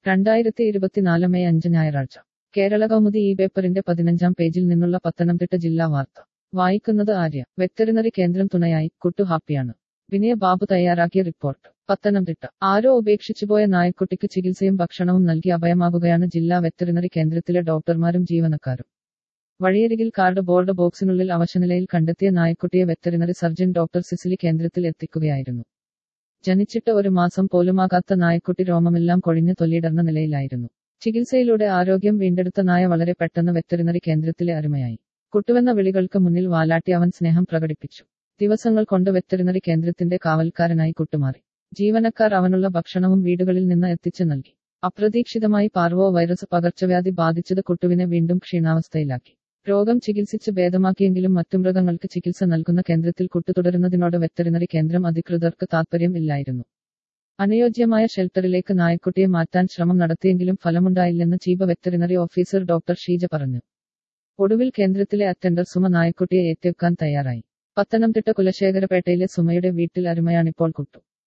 രണ്ടായിരത്തി ഇരുപത്തിനാല് മെയ് അഞ്ച് ഞായറാഴ്ച കേരള കൗമുദി ഈ പേപ്പറിന്റെ പതിനഞ്ചാം പേജിൽ നിന്നുള്ള പത്തനംതിട്ട ജില്ലാ വാർത്ത വായിക്കുന്നത് ആര്യ വെറ്ററിനറി കേന്ദ്രം തുണയായി കുട്ടു ഹാപ്പിയാണ് വിനയ ബാബു തയ്യാറാക്കിയ റിപ്പോർട്ട് പത്തനംതിട്ട ആരോ ഉപേക്ഷിച്ചുപോയ നായക്കുട്ടിക്ക് ചികിത്സയും ഭക്ഷണവും നൽകി അഭയമാകുകയാണ് ജില്ലാ വെറ്ററിനറി കേന്ദ്രത്തിലെ ഡോക്ടർമാരും ജീവനക്കാരും വഴിയരികിൽ കാർഡ് ബോർഡ് ബോക്സിനുള്ളിൽ അവശനിലയിൽ കണ്ടെത്തിയ നായക്കുട്ടിയെ വെറ്ററിനറി സർജൻ ഡോക്ടർ സിസിലി കേന്ദ്രത്തിൽ എത്തിക്കുകയായിരുന്നു ജനിച്ചിട്ട് ഒരു മാസം പോലുമാകാത്ത നായക്കുട്ടി രോമമെല്ലാം കൊഴിഞ്ഞ് തൊല്ലിയിടർന്ന നിലയിലായിരുന്നു ചികിത്സയിലൂടെ ആരോഗ്യം വീണ്ടെടുത്ത നായ വളരെ പെട്ടെന്ന് വെറ്ററിനറി കേന്ദ്രത്തിലെ അരുമയായി കുട്ടുവെന്ന വിളികൾക്ക് മുന്നിൽ വാലാട്ടി അവൻ സ്നേഹം പ്രകടിപ്പിച്ചു ദിവസങ്ങൾ കൊണ്ട് വെറ്ററിനറി കേന്ദ്രത്തിന്റെ കാവൽക്കാരനായി കുട്ടുമാറി ജീവനക്കാർ അവനുള്ള ഭക്ഷണവും വീടുകളിൽ നിന്ന് എത്തിച്ചു നൽകി അപ്രതീക്ഷിതമായി പാർവോ വൈറസ് പകർച്ചവ്യാധി ബാധിച്ചത് കുട്ടുവിനെ വീണ്ടും ക്ഷീണാവസ്ഥയിലാക്കി രോഗം ചികിത്സിച്ച് ഭേദമാക്കിയെങ്കിലും മറ്റു മൃഗങ്ങൾക്ക് ചികിത്സ നൽകുന്ന കേന്ദ്രത്തിൽ കുട്ടു തുടരുന്നതിനോട് വെറ്ററിനറി കേന്ദ്രം അധികൃതർക്ക് താൽപര്യം ഇല്ലായിരുന്നു അനുയോജ്യമായ ഷെൽട്ടറിലേക്ക് നായക്കുട്ടിയെ മാറ്റാൻ ശ്രമം നടത്തിയെങ്കിലും ഫലമുണ്ടായില്ലെന്ന് chief veterinary officer doctor Sheeja പറഞ്ഞു ഒടുവിൽ കേന്ദ്രത്തിലെ അറ്റൻഡർ സുമ നായക്കുട്ടിയെ ഏറ്റെടുക്കാൻ തയ്യാറായി പത്തനംതിട്ട കുലശേഖരപേട്ടയിലെ സുമയുടെ വീട്ടിൽ അരുമയാണിപ്പോൾ കുട്ടു